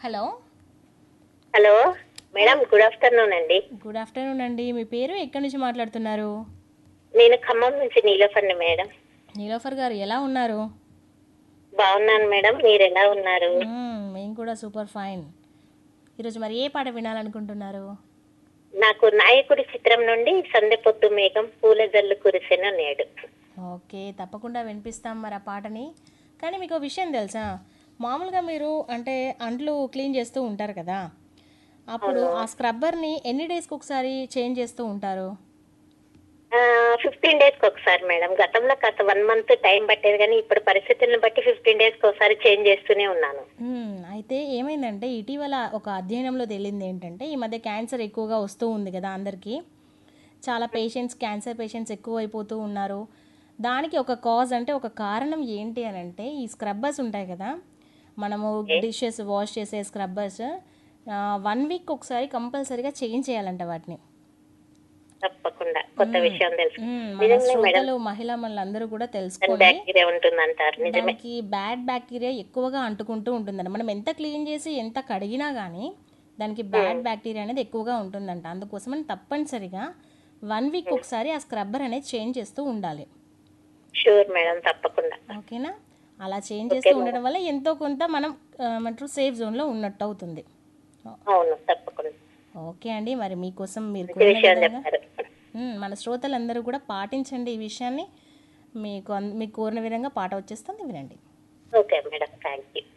Hello hello madam good afternoon అండి good afternoon అండి మీ పేరు ఎక్కడి నుంచి మాట్లాడుతున్నారు నేను ఖమ్మం నుంచి నీలోఫర్ని మేడం నీలోఫర్ గారు ఎలా ఉన్నారు బాగున్నాను మేడం మీరు ఎలా ఉన్నారు మ్మ్, మేము కూడా సూపర్ ఫైన్ ఈరోజు మరి ఏ పాట వినాలనుకుంటున్నారు నాకు నాయకుడి చిత్రం నుండి సందె పొద్దు మేఘం పూల జల్లు కురిసిన నేడు ఓకే తప్పకుండా వినిపిస్తాం మరి ఆ పాటని కానీ మీకు ఒక విషయం తెలుసా మామూలుగా మీరు అంటే అంట్లు క్లీన్ చేస్తూ ఉంటారు కదా అప్పుడు ఆ స్క్రబ్బర్ని ఎన్ని డేస్కి ఒకసారి చేంజ్ చేస్తూ ఉంటారు ఫిఫ్టీన్ డేస్కి ఒకసారి మేడం గతంలో కాస్త వన్ మంత్ టైం పట్టేది కానీ ఇప్పుడు పరిస్థితులను బట్టి ఫిఫ్టీన్ డేస్కి ఒకసారి చేంజ్ చేస్తూనే ఉన్నాను మ్మ్. అయితే ఏమైందంటే ఇటీవల ఒక అధ్యయనంలో తేలింది ఏంటంటే ఈ మధ్య క్యాన్సర్ ఎక్కువగా వస్తూ ఉంది కదా అందరికీ చాలా పేషెంట్స్ క్యాన్సర్ పేషెంట్స్ ఎక్కువ అయిపోతూ ఉన్నారు దానికి ఒక కాజ్ అంటే ఒక కారణం ఏంటి అని అంటే ఈ స్క్రబ్బర్స్ ఉంటాయి కదా మనము డిషెస్ వాష్ చేసే స్క్రబ్బర్స్ వన్ వీక్ ఒకసారి కంపల్సరీగా చేంజ్ చేయాలంట వాటిని తప్పకుండా కొత్త విషయం తెలుసు మ్మ్. మన శ్రోతలు మహిళా మనందరూ కూడా తెలుసుకోండి బ్యాక్టీరియా ఉంటుందంటారు నిజమే దానికి బ్యాడ్ బ్యాక్టీరియా ఎక్కువగా అంటుకుంటూ ఉంటుందంట మనం ఎంత క్లీన్ చేసి ఎంత కడిగినా కానీ దానికి బ్యాడ్ బ్యాక్టీరియా అనేది ఎక్కువగా ఉంటుందంట అందుకోసమని తప్పనిసరిగా వన్ వీక్ ఒకసారి ఆ స్క్రబ్బర్ అనేది చేంజ్ చేస్తూ ఉండాలి షూర్ మేడం తప్పకుండా ఓకేనా అలా చేంజ్ చేస్తూ ఉండడం వల్ల ఎంతో కొంత మనం ఆ, ఏమంటారు సేఫ్ జోన్లో ఉన్నట్టు అవుతుంది అవును తప్పకుండా ఓకే అండి మరి మీకోసం మీరు మంచి కోరిన విషయం విధంగా చెప్పారు మ్మ్, మన శ్రోతలందరూ కూడా పాటించండి ఈ విషయాన్ని మీకు అన్- మీకు కోరిన విధంగా పాట వచ్చేస్తుంది వినండి ఓకే మేడం థ్యాంక్ యూ